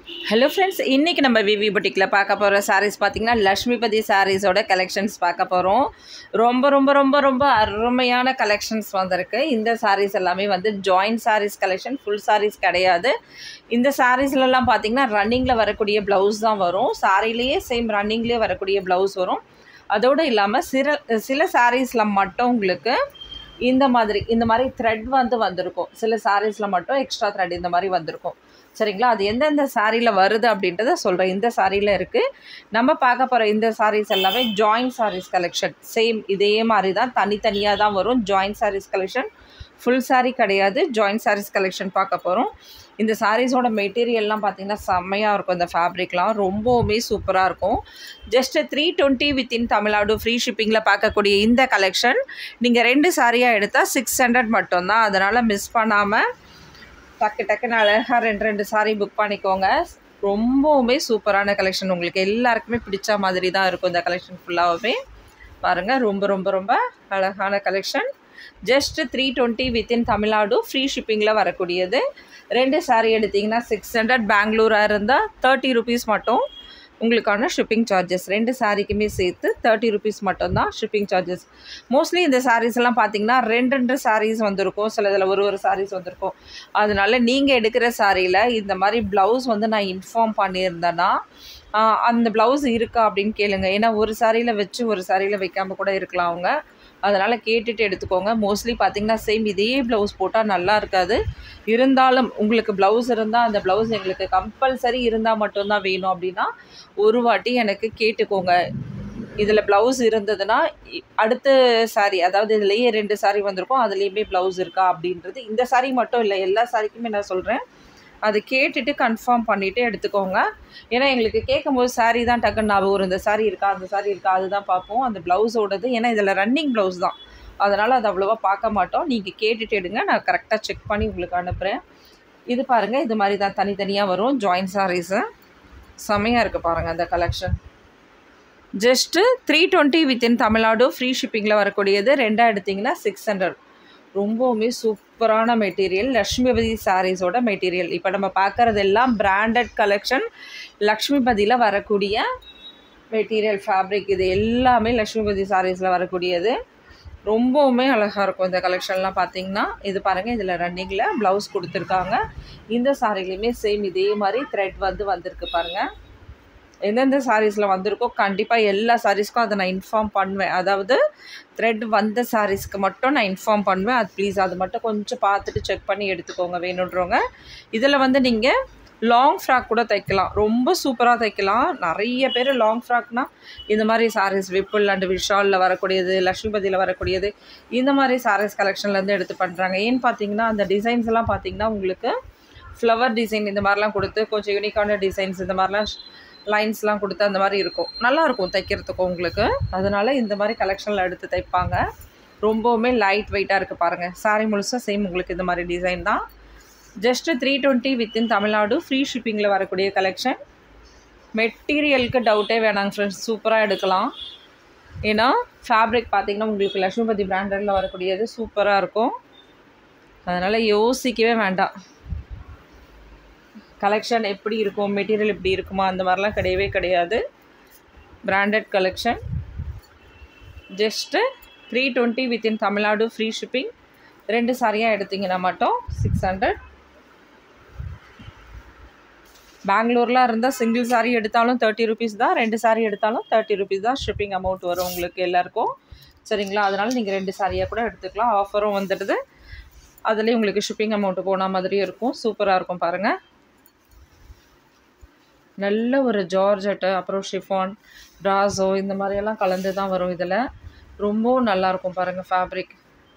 hello friends இன்றைக்கி நம்ம விவி புட்டிக்கில் பார்க்க போகிற சாரீஸ் பார்த்திங்கன்னா லக்ஷ்மிபதி சாரீஸோட கலெக்ஷன்ஸ் பார்க்க போகிறோம் ரொம்ப ரொம்ப ரொம்ப ரொம்ப அருமையான கலெக்ஷன்ஸ் வந்திருக்கு இந்த சாரீஸ் எல்லாமே வந்து joint sarees collection full sarees கிடையாது இந்த சாரீஸ்லலாம் பார்த்திங்கன்னா ரன்னிங்கில் வரக்கூடிய ப்ளவுஸ் தான் வரும் சாரிலேயே சேம் ரன்னிங்லேயே வரக்கூடிய ப்ளவுஸ் வரும் அதோடு இல்லாமல் சில சில சாரீஸில் மட்டும் உங்களுக்கு இந்த மாதிரி இந்த மாதிரி த்ரெட் வந்து வந்திருக்கும் சில சாரீஸில் மட்டும் எக்ஸ்ட்ரா த்ரெட் இந்த மாதிரி வந்திருக்கும் சரிங்களா அது எந்தெந்த சாரியில் வருது அப்படின்றத சொல்கிறேன் இந்த சாரியில் இருக்குது நம்ம பார்க்க போகிற இந்த சாரீஸ் எல்லாமே ஜாயின்ட் சாரீஸ் கலெக்ஷன் சேம் இதே மாதிரி தான் தனித்தனியாக தான் வரும் joint sarees collection full saree கிடையாது ஜாயின்ட் சாரீஸ் கலெக்ஷன் பார்க்க போகிறோம் இந்த சாரீஸோட மெட்டீரியல்லாம் பார்த்தீங்கன்னா செம்மையாக இருக்கும் இந்த ஃபேப்ரிக்லாம் ரொம்பவுமே சூப்பராக இருக்கும் just three twenty within Tamil Nadu free ஷிப்பிங்கில் பார்க்கக்கூடிய இந்த கலெக்ஷன் நீங்கள் ரெண்டு சாரியாக எடுத்தால் சிக்ஸ் ஹண்ட்ரட் மட்டும்தான் அதனால் மிஸ் பண்ணாமல் டக்கு டக்குன்னு அழகாக ரெண்டு ரெண்டு சாரி புக் பண்ணிக்கோங்க ரொம்பவுமே சூப்பரான கலெக்ஷன் உங்களுக்கு எல்லாருக்குமே பிடிச்ச மாதிரி தான் இருக்கும் இந்த கலெக்ஷன் ஃபுல்லாகவே பாருங்கள் ரொம்ப ரொம்ப ரொம்ப அழகான collection just three twenty within Tamil Nadu free ஷிப்பிங்கில் வரக்கூடியது ரெண்டு சாரீ எடுத்திங்கன்னா சிக்ஸ் ஹண்ட்ரட் பெங்களூராக இருந்தால் தேர்ட்டி ருபீஸ் மட்டும் உங்களுக்கான ஷிப்பிங் சார்ஜஸ் ரெண்டு சாரீக்குமே சேர்த்து தேர்ட்டி ருபீஸ் மட்டும்தான் ஷிப்பிங் சார்ஜஸ் மோஸ்ட்லி இந்த சாரீஸ் எல்லாம் பார்த்தீங்கன்னா ரெண்டு ரெண்டு சாரீஸ் வந்திருக்கும் சில இதில் ஒரு ஒரு சாரீஸ் வந்திருக்கும் அதனால நீங்கள் எடுக்கிற சாரியில் இந்த மாதிரி ப்ளவுஸ் வந்து நான் இன்ஃபார்ம் பண்ணியிருந்தேன்னா அந்த ப்ளவுஸ் இருக்கா அப்படின்னு கேளுங்க ஏன்னா ஒரு சாரியில் வச்சு ஒரு சாரியில் வைக்காமல் கூட இருக்கலாம் அவங்க அதனால் கேட்டுட்டு எடுத்துக்கோங்க மோஸ்ட்லி பார்த்திங்கன்னா சேம் இதே ப்ளவுஸ் போட்டால் நல்லா இருக்காது இருந்தாலும் உங்களுக்கு ப்ளவுஸ் இருந்தால் அந்த ப்ளவுஸ் எங்களுக்கு கம்பல்சரி இருந்தால் மட்டும்தான் வேணும் அப்படின்னா ஒரு வாட்டி எனக்கு கேட்டுக்கோங்க இதில் ப்ளவுஸ் இருந்ததுன்னா அடுத்த சாரீ அதாவது இதுலேயே ரெண்டு சாரீ வந்திருக்கும் அதுலேயுமே ப்ளவுஸ் இருக்கா அப்படின்றது இந்த சாரீ மட்டும் இல்லை எல்லா சாரிக்குமே நான் சொல்கிறேன் அதை கேட்டுட்டு கன்ஃபார்ம் பண்ணிவிட்டு எடுத்துக்கோங்க ஏன்னா எங்களுக்கு கேட்கும்போது சாரீ தான் டக்குன்னு ஞாபகம் வரும் இந்த சாரீ இருக்கா அந்த சாரீ இருக்கா அதுதான் பார்ப்போம் அந்த ப்ளவுஸோடது ஏன்னா இதில் ரன்னிங் ப்ளவுஸ் தான் அதனால் அது அவ்வளோவா பார்க்க மாட்டோம் நீங்கள் கேட்டுட்டு எடுங்க நான் கரெக்டாக செக் பண்ணி உங்களுக்கு அனுப்புகிறேன் இது பாருங்கள் இது மாதிரி தான் தனித்தனியாக வரும் ஜாயின்ட் சாரீஸு செம்மையாக இருக்குது பாருங்கள் அந்த collection just three twenty within Tamil Nadu free ஷிப்பிங்கில் வரக்கூடியது ரெண்டாக எடுத்திங்கன்னா சிக்ஸ் ஹண்ட்ரட் ரொம்பவுமே சூப்பரான மெட்டீரியல் லக்ஷ்மிபதி சாரீஸோட மெட்டீரியல் இப்போ நம்ம பார்க்குறது எல்லாம் பிராண்டட் கலெக்ஷன் லக்ஷ்மிபதியில் வரக்கூடிய மெட்டீரியல் ஃபேப்ரிக் இது எல்லாமே லக்ஷ்மிபதி சாரீஸில் வரக்கூடியது ரொம்பவுமே அழகாக இருக்கும் இந்த கலெக்ஷன்லாம் பார்த்தீங்கன்னா இது பாருங்கள் இதில் ரன்னிங்கில் ப்ளவுஸ் கொடுத்துருக்காங்க இந்த சாரிலையுமே சேம் இதே மாதிரி த்ரெட் வந்து வந்திருக்கு பாருங்கள் எந்தெந்த சாரீஸில் வந்திருக்கோ கண்டிப்பாக எல்லா சாரீஸ்க்கும் அதை நான் இன்ஃபார்ம் பண்ணுவேன் அதாவது த்ரெட் வந்த சாரீஸ்க்கு மட்டும் நான் இன்ஃபார்ம் பண்ணுவேன் அது ப்ளீஸ் அது மட்டும் கொஞ்சம் பார்த்துட்டு செக் பண்ணி எடுத்துக்கோங்க வேணுன்றவங்க இதில் வந்து நீங்கள் லாங் ஃப்ராக் கூட தைக்கலாம் ரொம்ப சூப்பராக தைக்கலாம் நிறைய பேர் லாங் ஃப்ராக்னால் இந்த மாதிரி சாரீஸ் விப்புல் அண்ட் விஷாலில் வரக்கூடியது லக்ஷ்மிபதியில் வரக்கூடியது இந்த மாதிரி சாரீஸ் கலெக்ஷன்லேருந்து எடுத்து பண்ணுறாங்க ஏன்னு பார்த்தீங்கன்னா அந்த டிசைன்ஸ் எல்லாம் பார்த்தீங்கன்னா உங்களுக்கு ஃப்ளவர் டிசைன் இந்த மாதிரிலாம் கொடுத்து கொஞ்சம் யூனிக்கான டிசைன்ஸ் இந்த மாதிரிலாம் லைன்ஸ்லாம் கொடுத்து அந்த மாதிரி இருக்கும் நல்லாயிருக்கும் தைக்கிறதுக்கு உங்களுக்கு அதனால் இந்த மாதிரி கலெக்ஷனில் எடுத்து தைப்பாங்க ரொம்பவுமே லைட் வெயிட்டாக இருக்குது பாருங்கள் சாரி முழுசாக சேம் உங்களுக்கு இந்த மாதிரி டிசைன் தான் just three twenty within Tamil Nadu free ஷிப்பிங்கில் வரக்கூடிய கலெக்ஷன் மெட்டீரியலுக்கு டவுட்டே வேணாங்க ஃப்ரெண்ட்ஸ் சூப்பராக எடுக்கலாம் ஏன்னா ஃபேப்ரிக் பார்த்திங்கன்னா உங்களுக்கு லக்ஷ்மிபதி பிராண்டடில் வரக்கூடியது சூப்பராக இருக்கும் அதனால் யோசிக்கவே வேண்டாம் கலெக்ஷன் எப்படி இருக்கும் மெட்டீரியல் எப்படி இருக்குமா அந்த மாதிரிலாம் கிடையவே கிடையாது branded collection just three twenty within Tamil Nadu free shipping ரெண்டு சாரியாக எடுத்திங்கன்னா மட்டும் சிக்ஸ் ஹண்ட்ரட் பெங்களூரில் இருந்தால் சிங்கிள் சாரீ எடுத்தாலும் தேர்ட்டி ருபீஸ் தான் ரெண்டு சாரீ எடுத்தாலும் தேர்ட்டி ருபீஸ் தான் ஷிப்பிங் அமௌண்ட் வரும் உங்களுக்கு எல்லாேருக்கும் சரிங்களா அதனால் நீங்கள் ரெண்டு சாரியாக கூட எடுத்துக்கலாம் ஆஃபரும் வந்துடுது அதுலேயும் உங்களுக்கு ஷிப்பிங் அமௌண்ட்டு போன மாதிரியும் இருக்கும் சூப்பராக இருக்கும் பாருங்கள் நல்ல ஒரு ஜார்ஜெட்டு அப்புறம் ஷிஃபான் ப்ராஸோ இந்த மாதிரியெல்லாம் கலந்து தான் வரும் இதில் ரொம்பவும் நல்லாயிருக்கும் பாருங்கள் ஃபேப்ரிக்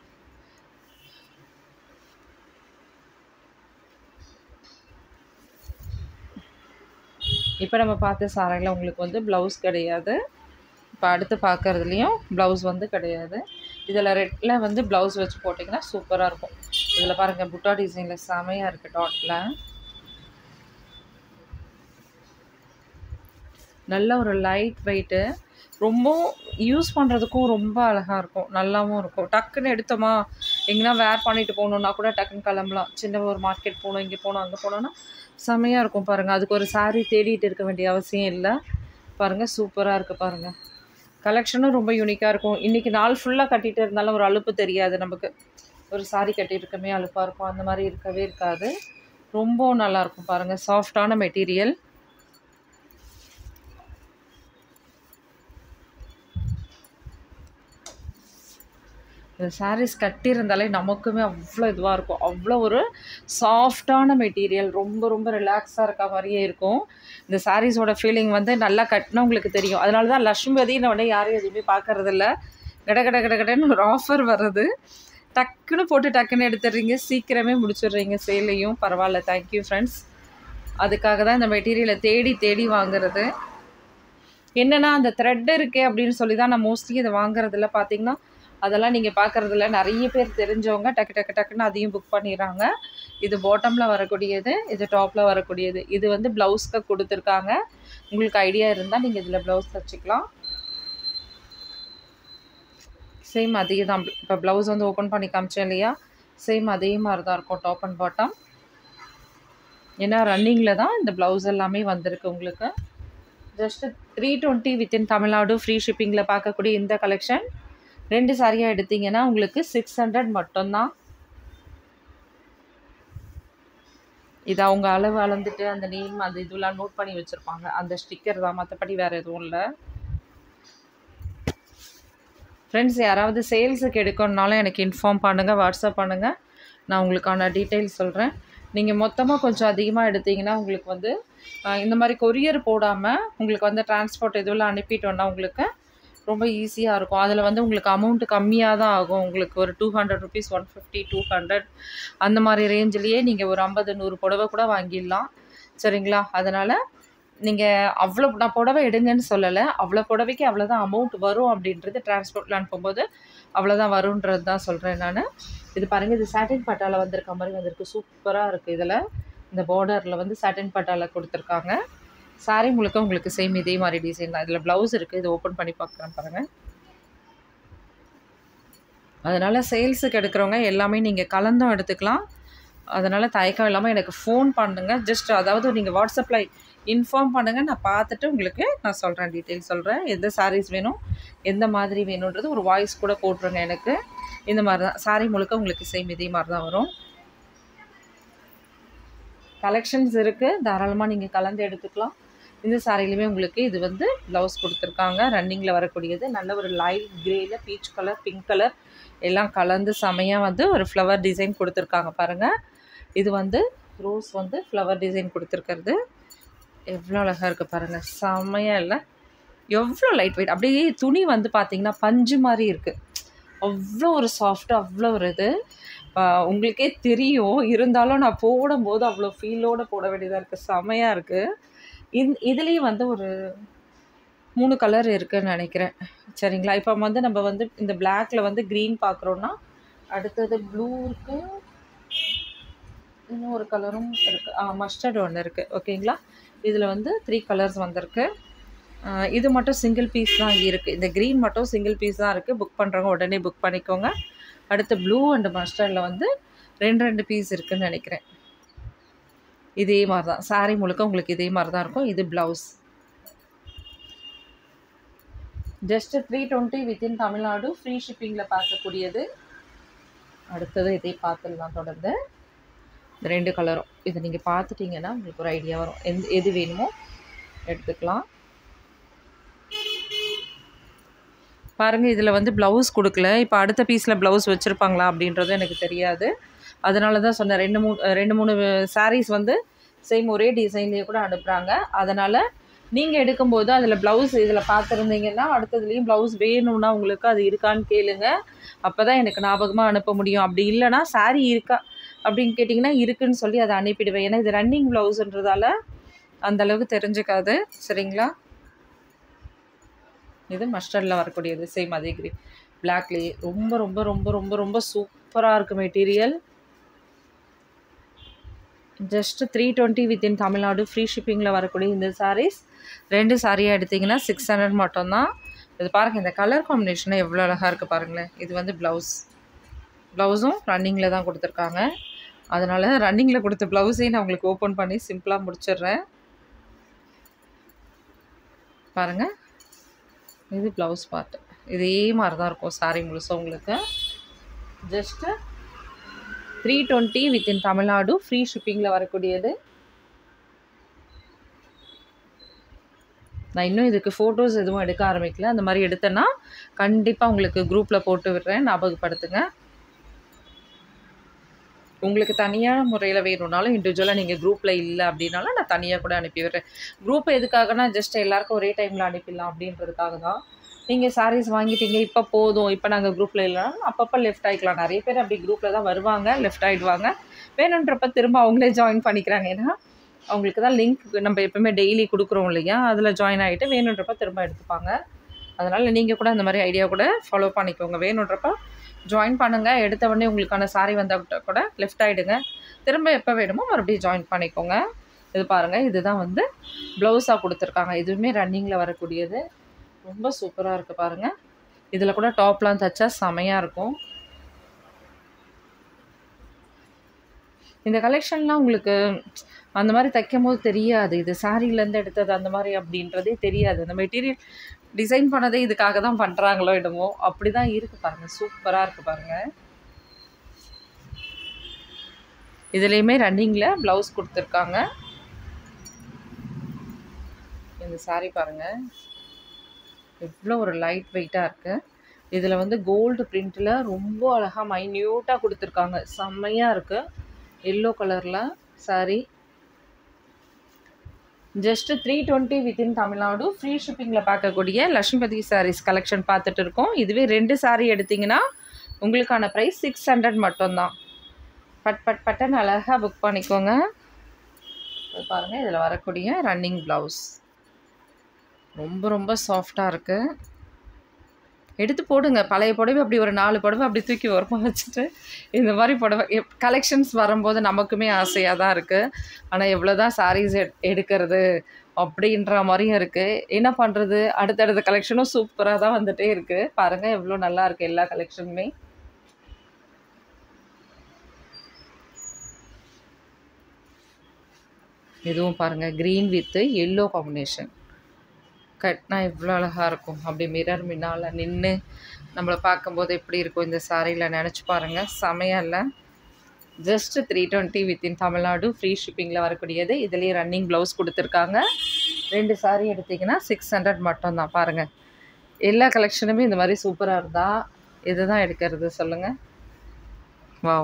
இப்போ நம்ம பார்த்த சாரையில் உங்களுக்கு வந்து ப்ளவுஸ் கிடையாது இப்போ அடுத்து பார்க்குறதுலையும் ப்ளவுஸ் வந்து கிடையாது இதில் ரெட்டில் வந்து ப்ளவுஸ் வச்சு போட்டிங்கன்னா சூப்பராக இருக்கும் இதில் பாருங்கள் புட்டா டிசைனில் செமையாக இருக்குது டாட்டில் நல்ல ஒரு லைட் வெயிட்டு ரொம்ப யூஸ் பண்ணுறதுக்கும் ரொம்ப அழகாக இருக்கும் நல்லாவும் இருக்கும் டக்குன்னு எடுத்தோமா எங்கன்னா வேர் பண்ணிட்டு போகணுன்னா கூட டக்குன்னு கிளம்பலாம் சின்ன ஒரு மார்க்கெட் போகணும் இங்கே போகணும் அங்கே போனோன்னா செம்மையாக இருக்கும் பாருங்கள் அதுக்கு ஒரு saree தேடிட்டு இருக்க வேண்டிய அவசியம் இல்லை பாருங்கள் சூப்பராக இருக்குது பாருங்கள் கலெக்ஷனும் ரொம்ப யூனிக்காக இருக்கும் இன்றைக்கி நாள் ஃபுல்லாக கட்டிட்டு இருந்தாலும் ஒரு அலுப்பு தெரியாது நமக்கு ஒரு saree கட்டியிருக்கமே அலுப்பாக இருக்கும் அந்த மாதிரி இருக்கவே இருக்காது ரொம்பவும் நல்லாயிருக்கும் பாருங்கள் சாஃப்டான மெட்டீரியல் இந்த சாரீஸ் கட்டியிருந்தாலே நமக்குமே அவ்வளோ இதுவாக இருக்கும் அவ்வளோ ஒரு சாஃப்டான மெட்டீரியல் ரொம்ப ரொம்ப ரிலாக்ஸாக இருக்க மாதிரியே இருக்கும் இந்த சாரீஸோட ஃபீலிங் வந்து நல்லா கட்டினா உங்களுக்கு தெரியும் அதனால தான் லக்ஷ்மிபதி உடனே யாரையும் எதுவுமே பார்க்கறதில்ல கட கட கட கடன்னு ஒரு ஆஃபர் வருது டக்குன்னு போட்டு டக்குன்னு எடுத்துடுறீங்க சீக்கிரமே முடிச்சிடுறீங்க சேலையும் பரவாயில்ல தேங்க்யூ ஃப்ரெண்ட்ஸ் அதுக்காக தான் இந்த மெட்டீரியலை தேடி தேடி வாங்குறது என்னன்னா அந்த த்ரெட் இருக்கே அப்படின்னு சொல்லி தான் நான் மோஸ்ட்லி இதை வாங்குறதில்ல பார்த்தீங்கன்னா அதெல்லாம் நீங்கள் பார்க்குறதில்ல நிறைய பேர் தெரிஞ்சவங்க டக்கு டக்கு டக்குன்னு அதையும் புக் பண்ணிடுறாங்க இது பாட்டமில் வரக்கூடியது இது டாப்பில் வரக்கூடியது இது வந்து ப்ளவுஸ்க்கு கொடுத்துருக்காங்க உங்களுக்கு ஐடியா இருந்தால் நீங்கள் இதில் ப்ளவுஸ் தச்சுக்கலாம் சேம் அதே தான் இப்போ ப்ளவுஸ் வந்து ஓப்பன் பண்ணி காமிச்சேன் இல்லையா சேம் அதே மாதிரி தான் இருக்கும் டாப் அண்ட் பாட்டம் ஏன்னா ரன்னிங்கில் தான் இந்த ப்ளவுஸ் எல்லாமே வந்திருக்கு உங்களுக்கு just three twenty within Tamil Nadu free ஷிப்பிங்கில் பார்க்கக்கூடிய இந்த கலெக்ஷன் ரெண்டு சாரியாக எடுத்தீங்கன்னா உங்களுக்கு சிக்ஸ் ஹண்ட்ரட் மட்டும்தான் இது அவங்க அளவு அளந்துட்டு அந்த நேம் அந்த இதெல்லாம் நோட் பண்ணி வச்சுருப்பாங்க அந்த ஸ்டிக்கர் தான் மற்றபடி வேறு எதுவும் இல்லை ஃப்ரெண்ட்ஸ் யாராவது சேல்ஸுக்கு எடுக்கணுனாலும் எனக்கு இன்ஃபார்ம் பண்ணுங்கள் வாட்ஸ்அப் பண்ணுங்கள் நான் உங்களுக்கான டீட்டெயில்ஸ் சொல்கிறேன் நீங்கள் மொத்தமாக கொஞ்சம் அதிகமாக எடுத்தீங்கன்னா உங்களுக்கு வந்து ஆஹ், இந்த மாதிரி கொரியர் போடாமல் உங்களுக்கு வந்து டிரான்ஸ்போர்ட் இதுவெல்லாம் அனுப்பிட்டோன்னா உங்களுக்கு ரொம்ப ஈஸியாக இருக்கும் அதில் வந்து உங்களுக்கு அமௌண்ட் கம்மியாக தான் ஆகும் உங்களுக்கு ஒரு two hundred rupees one fifty two hundred அந்த மாதிரி ரேஞ்சிலேயே நீங்கள் ஒரு ஐம்பது நூறு புடவை கூட வாங்கிடலாம் சரிங்களா அதனால் நீங்கள் அவ்வளோ நான் புடவை எடுங்கன்னு சொல்லலை அவ்வளோ புடவைக்கு அவ்வளோதான் அமௌண்ட் வரும் அப்படின்றது டிரான்ஸ்போர்ட்டில் அனுப்பும்போது அவ்வளோதான் வரும்ன்றது தான் சொல்கிறேன் நான் இது பாருங்கள் இது சாட்டின் பட்டாவில் வந்திருக்க மாதிரி வந்திருக்கு சூப்பராக இருக்குது இதில் இந்த பார்டரில் வந்து சாட்டின் பட்டாவில் கொடுத்துருக்காங்க saree முழுக்க உங்களுக்கு சேம் இதே மாதிரி டிசைன் தான் இதில் ப்ளவுஸ் இருக்குது இது ஓப்பன் பண்ணி பார்க்குறேன் பாருங்கள் அதனால் சேல்ஸுக்கு எடுக்கிறவங்க எல்லாமே நீங்கள் கலந்தும் எடுத்துக்கலாம் அதனால் தயக்கம் இல்லாமல் எனக்கு ஃபோன் பண்ணுங்கள் ஜஸ்ட் அதாவது நீங்கள் வாட்ஸ்அப்பில் இன்ஃபார்ம் பண்ணுங்கள் நான் பார்த்துட்டு உங்களுக்கு நான் சொல்கிறேன் டீட்டெயில் சொல்கிறேன் எந்த சாரீஸ் வேணும் எந்த மாதிரி வேணுன்றது ஒரு வாய்ஸ் கூட போட்டுருங்க எனக்கு இந்த மாதிரி தான் saree முழுக்க உங்களுக்கு சேம் இதே மாதிரி தான் வரும் கலெக்ஷன்ஸ் இருக்குது தாராளமாக நீங்கள் கலந்து எடுத்துக்கலாம் இந்த சாரிலையுமே உங்களுக்கு இது வந்து ப்ளவுஸ் கொடுத்துருக்காங்க ரன்னிங்கில் வரக்கூடியது நல்ல ஒரு லைட் க்ரேயில் பீச் கலர் பிங்க் கலர் எல்லாம் கலந்து செமையாக வந்து ஒரு ஃப்ளவர் டிசைன் கொடுத்துருக்காங்க பாருங்கள் இது வந்து ரோஸ் வந்து ஃப்ளவர் டிசைன் கொடுத்துருக்கிறது எவ்வளோ அழகாக இருக்குது பாருங்கள் செம்மையாக இல்லை எவ்வளோ லைட் வெயிட் அப்படியே துணி வந்து பார்த்திங்கன்னா பஞ்சு மாதிரி இருக்குது அவ்வளோ ஒரு சாஃப்டாக அவ்வளோ ஒரு இது ஆஹ் உங்களுக்கே தெரியும் இருந்தாலும் நான் போடும்போது அவ்வளோ ஃபீலோடு போட வேண்டியதாக இருக்குது செமையாக இருக்குது இந் இதுலேயும் வந்து ஒரு மூணு கலர் இருக்குன்னு நினைக்கிறேன் சரிங்களா இப்போ வந்து நம்ம வந்து இந்த பிளாக்ல வந்து க்ரீன் பார்க்குறோன்னா அடுத்தது ப்ளூ இருக்கு இன்னும் ஒரு கலரும் இருக்குது ஆ மஸ்டர்ட் ஒன்று இருக்குது ஓகேங்களா இதில் வந்து த்ரீ கலர்ஸ் வந்திருக்கு ஆ, இது மட்டும் சிங்கிள் பீஸ் தான் இருக்குது இந்த க்ரீன் மட்டும் சிங்கிள் பீஸ் தான் இருக்குது புக் பண்ணுறவங்க உடனே புக் பண்ணிக்கோங்க அடுத்து ப்ளூ அண்ட் மஸ்டர்டில் வந்து ரெண்டு ரெண்டு பீஸ் இருக்குன்னு நினைக்கிறேன் இதே மாதிரி தான் saree முழுக்க உங்களுக்கு இதே மாதிரி தான் இருக்கும் இது blouse just three twenty within Tamil Nadu free ஷிப்பிங்கில் பார்க்கக்கூடியது அடுத்தது இதை பார்த்துடலாம் தொடர்ந்து இந்த ரெண்டு கலரும் இது நீங்கள் பார்த்துட்டிங்கன்னா உங்களுக்கு ஒரு ஐடியா வரும் எந்த எது வேணுமோ எடுத்துக்கலாம் பாருங்கள் இதில் வந்து ப்ளவுஸ் கொடுக்கல இப்போ அடுத்த பீஸில் ப்ளவுஸ் வச்சுருப்பாங்களா அப்படின்றது எனக்கு தெரியாது அதனால தான் சொன்னேன் ரெண்டு மூணு ரெண்டு மூணு சாரீஸ் வந்து சேம் ஒரே டிசைன்லேயே கூட அனுப்புகிறாங்க அதனால் நீங்கள் எடுக்கும்போது அதில் ப்ளவுஸ் இதில் பார்த்துருந்தீங்கன்னா அடுத்ததுலேயும் ப்ளவுஸ் வேணும்னா உங்களுக்கு அது இருக்கான்னு கேளுங்க அப்போ தான் எனக்கு ஞாபகமாக அனுப்ப முடியும் அப்படி இல்லைன்னா saree இருக்கா அப்படின்னு கேட்டிங்கன்னா இருக்குன்னு சொல்லி அதை அனுப்பிடுவேன் ஏன்னா இது ரன்னிங் ப்ளவுஸுன்றதால அந்த அளவுக்கு தெரிஞ்சுக்காது சரிங்களா இது மஸ்டர்டில் வரக்கூடியது சேம் அதே கிரீன் பிளாக்லேயே ரொம்ப ரொம்ப ரொம்ப ரொம்ப ரொம்ப சூப்பராக இருக்குது material just three twenty within Tamil Nadu free ஷிப்பிங்கில் வரக்கூடிய இந்த sarees ரெண்டு சாரியாக எடுத்திங்கன்னா சிக்ஸ் ஹண்ட்ரட் மட்டும்தான் இது பாருங்கள் இந்த கலர் காம்பினேஷனை எவ்வளோ அழகாக இருக்குது பாருங்களேன் இது வந்து ப்ளவுஸ் ப்ளவுஸும் ரன்னிங்கில் தான் கொடுத்துருக்காங்க அதனால் ரன்னிங்கில் கொடுத்த ப்ளவுஸையும் நான் உங்களுக்கு ஓப்பன் பண்ணி சிம்பிளாக முடிச்சிடுறேன் பாருங்கள் இது ப்ளவுஸ் பார்ட்டு இதே மாதிரி தான் இருக்கும் சாரீ முழுசும் உங்களுக்கு just three twenty within Tamil Nadu free ஷிப்பிங்கில் வரக்கூடியது நான் இன்னும் இதுக்கு ஃபோட்டோஸ் எதுவும் எடுக்க ஆரம்பிக்கல அந்த மாதிரி எடுத்தேன்னா கண்டிப்பாக உங்களுக்கு குரூப்பில் போட்டு விடுறேன் ஞாபகப்படுத்துங்க உங்களுக்கு தனியாக முறையில் வேணும்னாலும் இண்டிவிஜுவலாக நீங்கள் குரூப்பில் இல்லை அப்படின்னாலும் நான் தனியாக கூட அனுப்பி விடுறேன் குரூப் எதுக்காகனா ஜஸ்ட் எல்லாருக்கும் ஒரே டைமில் அனுப்பிடலாம் அப்படின்றதுக்காக தான் நீங்கள் சாரீஸ் வாங்கிட்டீங்க இப்போ போதும் இப்போ நாங்கள் குரூப்பில் இல்லைனாலும் அப்பப்போ லெஃப்ட் ஆகிக்கலாம் நிறைய பேர் அப்படி குரூப்பில் தான் வருவாங்க லெஃப்ட் ஆகிடுவாங்க வேணுன்றப்ப திரும்ப அவங்களே ஜாயின் பண்ணிக்கிறாங்க ஏன்னா அவங்களுக்கு தான் லிங்க் நம்ம எப்பவுமே டெய்லி கொடுக்குறோம் இல்லையா அதில் ஜாயின் ஆகிட்டு வேணுன்றப்ப திரும்ப எடுத்துப்பாங்க அதனால் நீங்கள் கூட அந்த மாதிரி ஐடியா கூட ஃபாலோ பண்ணிக்கோங்க வேணுன்றப்ப ஜாயின் பண்ணுங்கள் எடுத்த உடனே உங்களுக்கான சாரி வந்தால் கூட லெஃப்ட் ஆகிடுங்க திரும்ப எப்போ வேணுமோ மறுபடியும் ஜாயின் பண்ணிக்கோங்க இது பாருங்கள் இதுதான் வந்து ப்ளவுஸாக கொடுத்துருக்காங்க இதுவுமே ரன்னிங்கில் வரக்கூடியது ரொம்ப சூப்பராக இருக்குது பாருங்கள் இதில் கூட டாப்லாம் தைச்சா செமையாக இருக்கும் இந்த கலெக்ஷன்லாம் உங்களுக்கு அந்த மாதிரி தைக்கும் போது தெரியாது இது சாரீலேருந்து எடுத்தது அந்த மாதிரி அப்படின்றதே தெரியாது அந்த மெட்டீரியல் டிசைன் பண்ணதே இதுக்காக தான் பண்ணுறாங்களோ என்னமோ அப்படி தான் இருக்குது பாருங்கள் சூப்பராக இருக்குது பாருங்கள் இதுலேயுமே ரன்னிங்கில் ப்ளவுஸ் கொடுத்துருக்காங்க இந்த சாரீ பாருங்கள் எவ்வளோ ஒரு லைட் வெயிட்டாக இருக்குது இதில் வந்து கோல்டு பிரிண்ட்டில் ரொம்ப அழகாக மைன்யூட்டாக கொடுத்துருக்காங்க செம்மையாக இருக்குது எல்லோ கலரில் saree just three twenty within Tamil Nadu free ஷிப்பிங்கில் பார்க்கக்கூடிய லக்ஷ்மிபதி சாரீஸ் கலெக்ஷன் பார்த்துட்டு இருக்கோம் இதுவே ரெண்டு சாரீ எடுத்திங்கன்னா உங்களுக்கான ப்ரைஸ் சிக்ஸ் ஹண்ட்ரட் மட்டும்தான் பட் பட் பட்டன் அழகாக புக் பண்ணிக்கோங்க பாருங்கள் இதில் வரக்கூடிய ரன்னிங் ப்ளவுஸ் ரொம்ப ரொம்ப சாஃப்டாக இருக்குது எடுத்து போடுங்க பழைய புடவை அப்படி ஒரு நாலு புடவை அப்படி தூக்கி ஓரமாக வச்சுட்டு இந்த மாதிரி புடவை கலெக்ஷன்ஸ் வரும்போது நமக்குமே ஆசையாக தான் இருக்குது ஆனால் எவ்வளோ தான் சாரீஸ் எடுக்கிறது அப்படின்ற மாதிரியும் இருக்குது என்ன பண்ணுறது அடுத்தடுத்த கலெக்ஷனும் சூப்பராக தான் வந்துகிட்டே இருக்குது பாருங்கள் எவ்வளோ நல்லா இருக்குது எல்லா கலெக்ஷனுமே இதுவும் பாருங்கள் க்ரீன் வித்து எல்லோ காம்பினேஷன் கட்னா எவ்வளோ அழகாக இருக்கும் அப்படி மிரர் முன்னால் நின்று நம்மளை பார்க்கும்போது எப்படி இருக்கும் இந்த சாரியில் நினச்சி பாருங்கள் செமையாக இல்லை just three twenty within Tamil Nadu free ஷிப்பிங்கில் வரக்கூடியது இதுலேயே ரன்னிங் ப்ளவுஸ் கொடுத்துருக்காங்க ரெண்டு சாரீ எடுத்திங்கன்னா சிக்ஸ் ஹண்ட்ரட் மட்டும்தான் பாருங்கள் எல்லா கலெக்ஷனுமே இந்த மாதிரி சூப்பராக இருந்தால் இது தான் எடுக்கிறது சொல்லுங்கள் வாவ்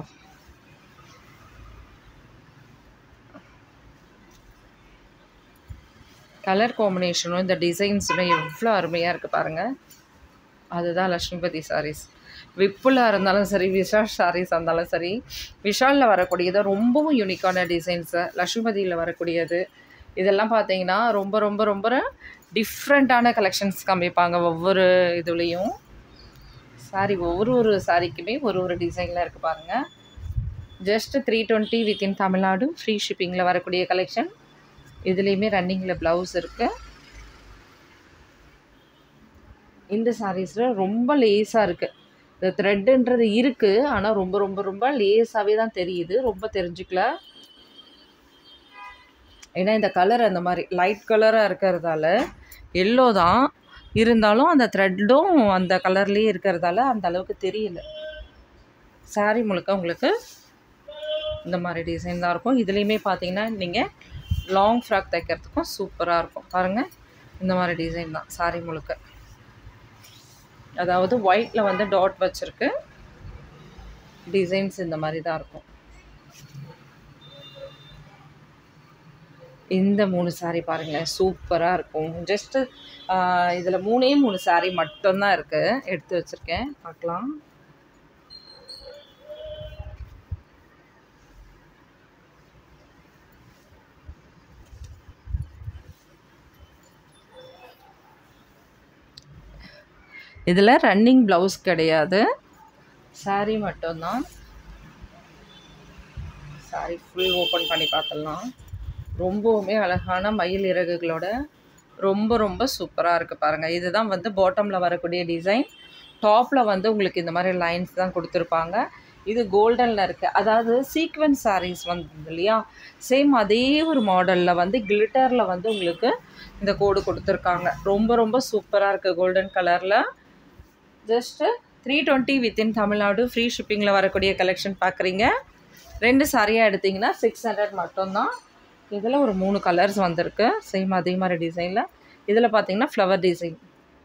கலர் காம்பினேஷனும் இந்த டிசைன்ஸுமே எவ்வளோ அருமையாக இருக்குது பாருங்கள் அதுதான் லக்ஷ்மிபதி சாரீஸ் விப்புலாக இருந்தாலும் சரி விஷால் சாரீஸ் இருந்தாலும் சரி விஷாலில் வரக்கூடியது ரொம்பவும் யூனிக்கான டிசைன்ஸு லக்ஷ்மிபதியில் வரக்கூடியது இதெல்லாம் பார்த்தீங்கன்னா ரொம்ப ரொம்ப ரொம்ப டிஃப்ரெண்ட்டான கலெக்ஷன்ஸ் காமிப்பாங்க ஒவ்வொரு இதுலேயும் சாரி ஒவ்வொரு ஒரு சாரிக்குமே ஒரு ஒரு டிசைனில் இருக்குது பாருங்கள் just three twenty within Tamil Nadu free ஷிப்பிங்கில் வரக்கூடிய கலெக்ஷன் இதுலேயுமே ரன்னிங்கில் ப்ளவுஸ் இருக்குது இந்த சாரீஸில் ரொம்ப லேஸாக இருக்குது இந்த த்ரெட்டுன்றது இருக்குது ஆனால் ரொம்ப ரொம்ப ரொம்ப லேஸாகவே தான் தெரியுது ரொம்ப தெரிஞ்சுக்கல ஏன்னா இந்த கலர் அந்த மாதிரி லைட் கலராக இருக்கிறதால எல்லோ தான் இருந்தாலும் அந்த த்ரெட்டும் அந்த கலர்லேயே இருக்கிறதால அந்த அளவுக்கு தெரியல சாரீ முழுக்க உங்களுக்கு இந்த மாதிரி டிசைன் தான் இருக்கும் இதுலேயுமே பார்த்தீங்கன்னா நீங்கள் லாங் ஃப்ராக் தைக்கிறதுக்கும் சூப்பராக இருக்கும் பாருங்கள் இந்த மாதிரி டிசைன் தான் சாரீ முழுக்க அதாவது ஒயிட்டில் வந்து டாட் வச்சுருக்கு டிசைன்ஸ் இந்த மாதிரி தான் இருக்கும் இந்த மூணு சாரீ பாருங்களேன் சூப்பராக இருக்கும் ஜஸ்ட்டு இதில் மூணே மூணு சாரீ மட்டும்தான் இருக்குது எடுத்து வச்சுருக்கேன் பார்க்கலாம் இதில் ரன்னிங் ப்ளவுஸ் கிடையாது சாரீ மட்டும்தான் சாரீ ஃபுல் ஓப்பன் பண்ணி பார்த்துடலாம் ரொம்பவுமே அழகான மயில் இறகுகளோட ரொம்ப ரொம்ப சூப்பராக இருக்குது பாருங்கள் இதுதான் வந்து பாட்டமில் வரக்கூடிய டிசைன் டாப்பில் வந்து உங்களுக்கு இந்த மாதிரி லைன்ஸ் தான் கொடுத்துருப்பாங்க இது கோல்டனில் இருக்குது அதாவது சீக்வென்ஸ் sarees வந்து இல்லையா சேம் அதே ஒரு மாடலில் வந்து கிளிட்டரில் வந்து உங்களுக்கு இந்த கோடு கொடுத்துருக்காங்க ரொம்ப ரொம்ப சூப்பராக இருக்குது கோல்டன் கலரில் just three twenty within Tamil Nadu free ஷிப்பிங்கில் வரக்கூடிய கலெக்ஷன் பார்க்குறீங்க ரெண்டு சாரியாக எடுத்திங்கன்னா சிக்ஸ் ஹண்ட்ரட் மட்டும்தான் இதில் ஒரு மூணு கலர்ஸ் வந்திருக்கு சேம் அதே மாதிரி டிசைனில் இதில் பார்த்தீங்கன்னா ஃப்ளவர் டிசைன்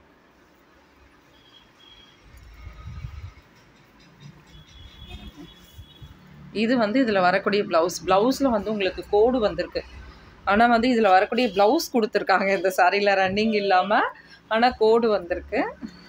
இது வந்து இதில் வரக்கூடிய ப்ளவுஸ் ப்ளவுஸில் வந்து உங்களுக்கு கோடு வந்திருக்கு ஆனால் வந்து இதில் வரக்கூடிய ப்ளவுஸ் கொடுத்துருக்காங்க இந்த சாரியில் ரன்னிங் இல்லாமல் ஆனால் கோடு வந்திருக்கு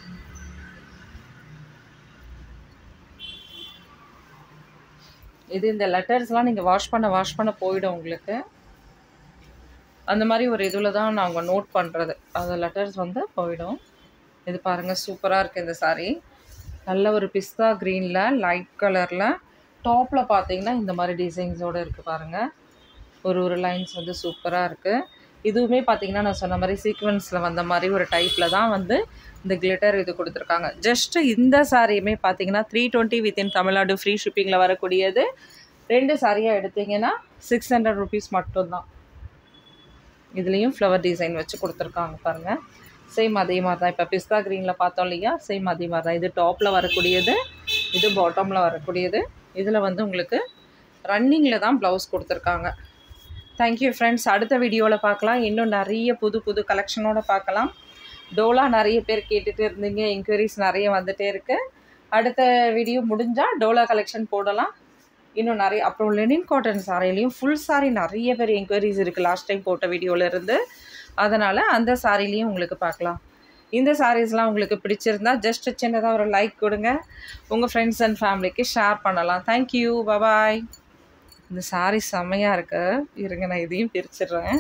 இது இந்த லெட்டர்ஸ்லாம் நீங்கள் வாஷ் பண்ண வாஷ் பண்ண போயிடும் உங்களுக்கு அந்த மாதிரி ஒரு இதில் தான் நாங்கள் நோட் பண்ணுறது அந்த லெட்டர்ஸ் வந்து போயிடும் இது பாருங்கள் சூப்பராக இருக்குது இந்த சாரீ நல்ல ஒரு பிஸ்தா க்ரீனில் லைட் கலரில் டாப்பில் பார்த்தீங்கன்னா இந்த மாதிரி டிசைன்ஸோடு இருக்குது பாருங்கள் ஒரு ஒரு லைன்ஸ் வந்து சூப்பராக இருக்குது இதுவுமே பார்த்தீங்கன்னா நான் சொன்ன மாதிரி சீக்வன்ஸில் வந்த மாதிரி ஒரு டைப்பில் தான் வந்து இந்த கிளிட்டர் இது கொடுத்துருக்காங்க ஜஸ்ட்டு இந்த சாரியுமே பார்த்தீங்கன்னா three twenty within Tamil Nadu free ஷிப்பிங்கில் வரக்கூடியது ரெண்டு சாரியாக எடுத்தீங்கன்னா சிக்ஸ் ஹண்ட்ரட் ருபீஸ் மட்டும்தான் இதுலேயும் ஃப்ளவர் டிசைன் வச்சு கொடுத்துருக்காங்க பாருங்கள் சேம் அதே மாதிரி தான் இப்போ பிஸ்தா க்ரீனில் பார்த்தோம் இல்லையா சேம் அதே மாதிரி தான் இது டாப்பில் வரக்கூடியது இது பாட்டமில் வரக்கூடியது இதில் வந்து உங்களுக்கு ரன்னிங்கில் தான் ப்ளவுஸ் கொடுத்துருக்காங்க தேங்க்யூ ஃப்ரெண்ட்ஸ் அடுத்த வீடியோவில் பார்க்கலாம் இன்னும் நிறைய புது புது கலெக்ஷனோட பார்க்கலாம் டோலா நிறைய பேர் கேட்டுட்டு இருந்தீங்க என்கொயரிஸ் நிறைய வந்துட்டே இருக்குது அடுத்த வீடியோ முடிஞ்சால் டோலா கலெக்ஷன் போடலாம் இன்னும் நிறைய அப்புறம் லெனின் காட்டன் சாரிலையும் ஃபுல் சாரி நிறைய பேர் என்கொயரிஸ் இருக்குது லாஸ்ட் டைம் போட்ட வீடியோவில் இருந்து அதனால் அந்த சாரிலையும் உங்களுக்கு பார்க்கலாம் இந்த சாரீஸ்லாம் உங்களுக்கு பிடிச்சிருந்தா ஜஸ்ட் சின்னதாக ஒரு லைக் கொடுங்க உங்கள் ஃப்ரெண்ட்ஸ் அண்ட் ஃபேமிலிக்கு ஷேர் பண்ணலாம் தேங்க்யூ பபாய் இந்த சாரீ செம்மையாக இருக்கு இருங்க நான் இதையும் பிரிச்சிடுறேன்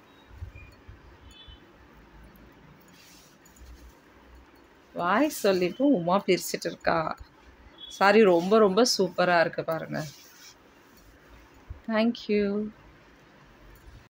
வாய் சொல்லிட்டு உமா பிரிச்சிட்டு இருக்கா சாரி ரொம்ப ரொம்ப சூப்பராக இருக்குது பாருங்கள் தேங்க்யூ